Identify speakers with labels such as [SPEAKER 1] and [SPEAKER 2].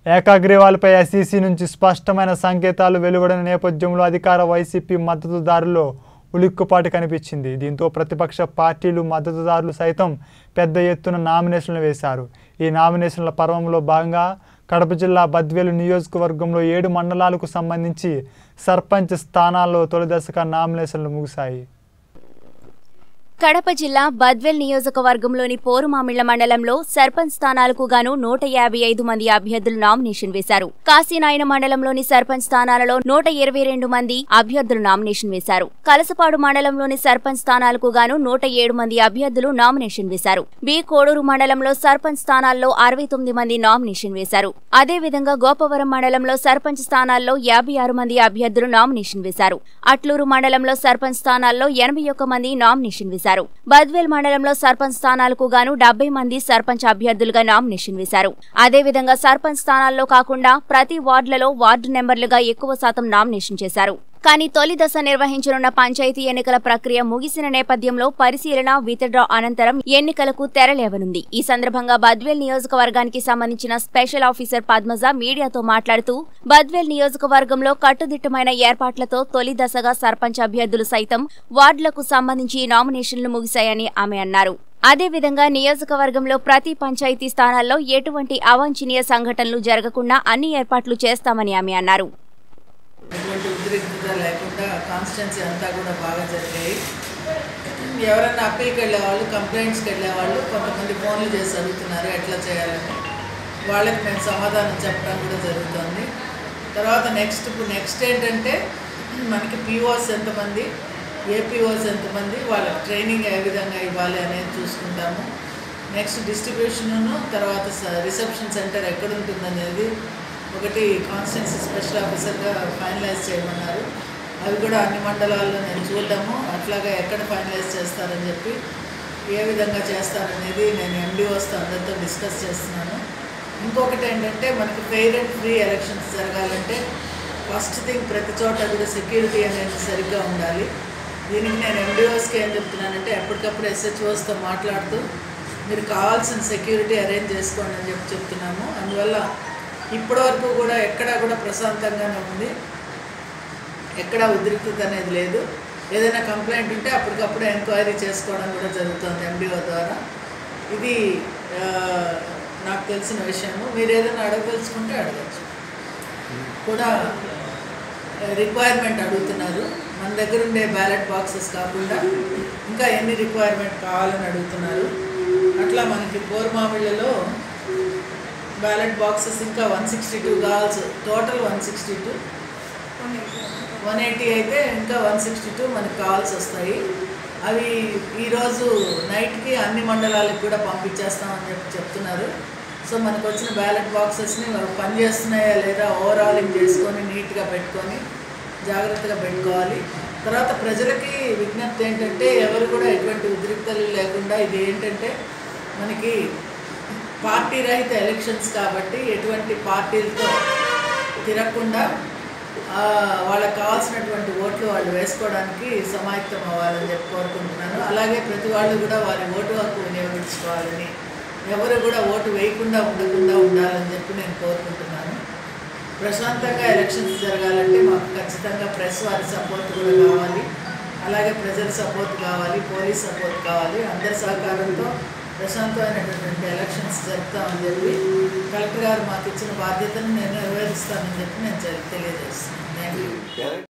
[SPEAKER 1] ఏకాగ్రీవాలపై SEC నుంచి స్పష్టమైన సంకేతాలు వెలువడిన నేపథ్యంలో అధికార వైసీపీ మద్దతుదారుల్లో ఉలిక్కుపాటు కనిపించింది దీంతో ప్రతిపక్ష పార్టీలు మద్దతుదారులు సైతం పెద్ద ఎత్తున నామినేషన్లు వేశారు ఈ నామినేషన్ల పర్వంలో భాగంగా కడప జిల్లా బద్వేలు నియోజకవర్గంలో ఏడు మండలాలకు సంబంధించి సర్పంచ్ స్థానాల్లో తొలిదశగా నామినేషన్లు ముగిశాయి
[SPEAKER 2] కడప జిల్లా బద్వెల్ నియోజకవర్గంలోని పోరుమామిళ్ల మండలంలో సర్పంచ్ స్థానాలకు గాను నూట యాభై ఐదు మంది అభ్యర్థులు నామినేషన్ వేశారు కాశీనాయన మండలంలోని సర్పంచ్ స్థానాలలో నూట ఇరవై రెండు మంది అభ్యర్థులు నామినేషన్ వేశారు కలసపాడు మండలంలోని సర్పంచ్ స్థానాలకు గాను నూట ఏడు మంది అభ్యర్థులు నామినేషన్ వేశారు బి కోడూరు మండలంలో సర్పంచ్ స్థానాల్లో అరవై తొమ్మిది మంది నామినేషన్ వేశారు అదేవిధంగా గోపవరం మండలంలో సర్పంచ్ స్థానాల్లో యాభై ఆరు మంది అభ్యర్థులు నామినేషన్ వేశారు అట్లూరు మండలంలో సర్పంచ్ స్థానాల్లో ఎనభై ఒక్క మంది నామినేషన్ వేశారు బద్వేల్ మండలంలో సర్పంచ్ స్థానాలకు గాను డెబ్బై మంది సర్పంచ్ అభ్యర్థులుగా నామినేషన్ వేశారు అదేవిధంగా సర్పంచ్ స్థానాల్లో కాకుండా ప్రతి వార్డులలో వార్డు నెంబర్లుగా ఎక్కువ శాతం నామినేషన్ చేశారు కానీ తొలి దశ నిర్వహించనున్న పంచాయతీ ఎన్నికల ప్రక్రియ ముగిసిన నేపథ్యంలో పరిశీలన విత్డ్రా అనంతరం ఎన్నికలకు తెరలేవనుంది ఈ సందర్భంగా బద్వేల్ నియోజకవర్గానికి సంబంధించిన స్పెషల్ ఆఫీసర్ పద్మజ మీడియాతో మాట్లాడుతూ బద్వేల్ నియోజకవర్గంలో కట్టుదిట్టమైన ఏర్పాట్లతో తొలి దశగా సర్పంచ్ అభ్యర్థులు సైతం వార్డులకు సంబంధించి నామినేషన్లు ముగిశాయని ఆమె అన్నారు అదేవిధంగా నియోజకవర్గంలో ప్రతి పంచాయతీ స్థానాల్లో ఎటువంటి అవాంఛనీయ సంఘటనలు జరగకుండా అన్ని ఏర్పాట్లు చేస్తామని ఆమె అన్నారు
[SPEAKER 3] ఎటువంటి ఉద్రిక్తత లేకుండా కాన్స్టిట్యున్సీ అంతా కూడా బాగా జరిగాయి ఎవరైనా అప్పీల్కి వెళ్ళేవాళ్ళు కంప్లైంట్స్కి వెళ్ళేవాళ్ళు కొంతమంది ఫోన్లు చేసి అడుగుతున్నారు ఎట్లా చేయాలని వాళ్ళకి మేము సమాధానం చెప్పడం కూడా జరుగుతుంది తర్వాత నెక్స్ట్ ఇప్పుడు నెక్స్ట్ ఏంటంటే మనకి పీఓస్ ఎంతమంది ఏపీఓస్ ఎంతమంది వాళ్ళకి ట్రైనింగ్ ఏ విధంగా ఇవ్వాలి అనేది చూసుకుంటాము నెక్స్ట్ డిస్ట్రిబ్యూషను తర్వాత రిసెప్షన్ సెంటర్ ఎక్కడ ఉంటుందనేది ఒకటి కాన్స్టిట్యున్సీ స్పెషల్ ఆఫీసర్గా ఫైనలైజ్ చేయమన్నారు అవి కూడా అన్ని మండలాల్లో నేను చూడడము అట్లాగా ఎక్కడ ఫైనలైజ్ చేస్తారని చెప్పి ఏ విధంగా చేస్తారనేది నేను ఎండిఓస్తో అందరితో డిస్కస్ చేస్తున్నాను ఇంకొకటి ఏంటంటే మనకి ఫెయిర్ అండ్ ఫ్రీ ఎలక్షన్స్ జరగాలంటే ఫస్ట్ థింగ్ ప్రతి చోట కూడా సెక్యూరిటీ అనేది సరిగ్గా ఉండాలి దీనికి నేను ఎండిఓస్కి ఏం చెప్తున్నానంటే ఎప్పటికప్పుడు ఎస్హెచ్ఓస్తో మాట్లాడుతూ మీరు కావాల్సిన సెక్యూరిటీ అరేంజ్ చేసుకోండి అని చెప్పి చెప్తున్నాము అందువల్ల ఇప్పటివరకు కూడా ఎక్కడా కూడా ప్రశాంతంగానే ఉంది ఎక్కడా ఉద్రిక్తత అనేది లేదు ఏదైనా కంప్లైంట్ ఉంటే అప్పటికప్పుడు ఎంక్వైరీ చేసుకోవడం కూడా జరుగుతుంది ఎండిఓ ద్వారా ఇది ఆ, నాకు తెలిసిన విషయము మీరు ఏదైనా అడగదలుచుకుంటే అడగచ్చు కూడా రిక్వైర్మెంట్ అడుగుతున్నారు మన దగ్గర ఉండే బ్యాలెట్ బాక్సెస్ కాకుండా ఇంకా ఎన్ని రిక్వైర్మెంట్ కావాలని అడుగుతున్నారు అట్లా మనకి బోర్మామిళ్ళలో బ్యాలెట్ బాక్సెస్ ఇంకా వన్ సిక్స్టీ టూ కావాల్సి total one sixty two one eighty అయితే ఇంకా వన్ సిక్స్టీ టూ మనకు కావాల్సి వస్తాయి అవి ఈరోజు నైట్కి అన్ని మండలాలకు కూడా పంపించేస్తామని చెప్పి చెప్తున్నారు సో మనకు వచ్చిన బ్యాలెట్ బాక్సెస్ని పనిచేస్తున్నాయా లేదా ఓవరాలింగ్ చేసుకొని నీట్గా పెట్టుకొని జాగ్రత్తగా పెట్టుకోవాలి తర్వాత ప్రజలకి విజ్ఞప్తి ఏంటంటే ఎవరు కూడా ఎటువంటి ఉద్రిక్తలు లేకుండా ఇది ఏంటంటే మనకి పార్టీ రహిత ఎలక్షన్స్ కాబట్టి ఎటువంటి పార్టీలతో తిరగకుండా ఆ, వాళ్ళకి కావాల్సినటువంటి ఓట్లు వాళ్ళు వేసుకోవడానికి సమాయత్తం అవ్వాలని చెప్పి కోరుకుంటున్నాను అలాగే ప్రతి వాళ్ళు కూడా వారి ఓటు హక్కు వినియోగించుకోవాలని ఎవరు కూడా ఓటు వేయకుండా ఉండకుండా ఉండాలని చెప్పి నేను కోరుకుంటున్నాను ప్రశాంతంగా ఎలక్షన్స్ జరగాలంటే మాకు ఖచ్చితంగా ప్రెస్ వారి సపోర్ట్ కూడా కావాలి అలాగే ప్రజల సపోర్ట్ కావాలి పోలీస్ సపోర్ట్ కావాలి అందరి సహకారంతో ప్రశాంతమైనటువంటి ఎలక్షన్స్ జరుపుతామని చెప్పి కలెక్టర్ గారు మాకు ఇచ్చిన బాధ్యతను నేను నెరవేరుస్తానని చెప్పి నేను తెలియజేస్తున్నాను థ్యాంక్ యూ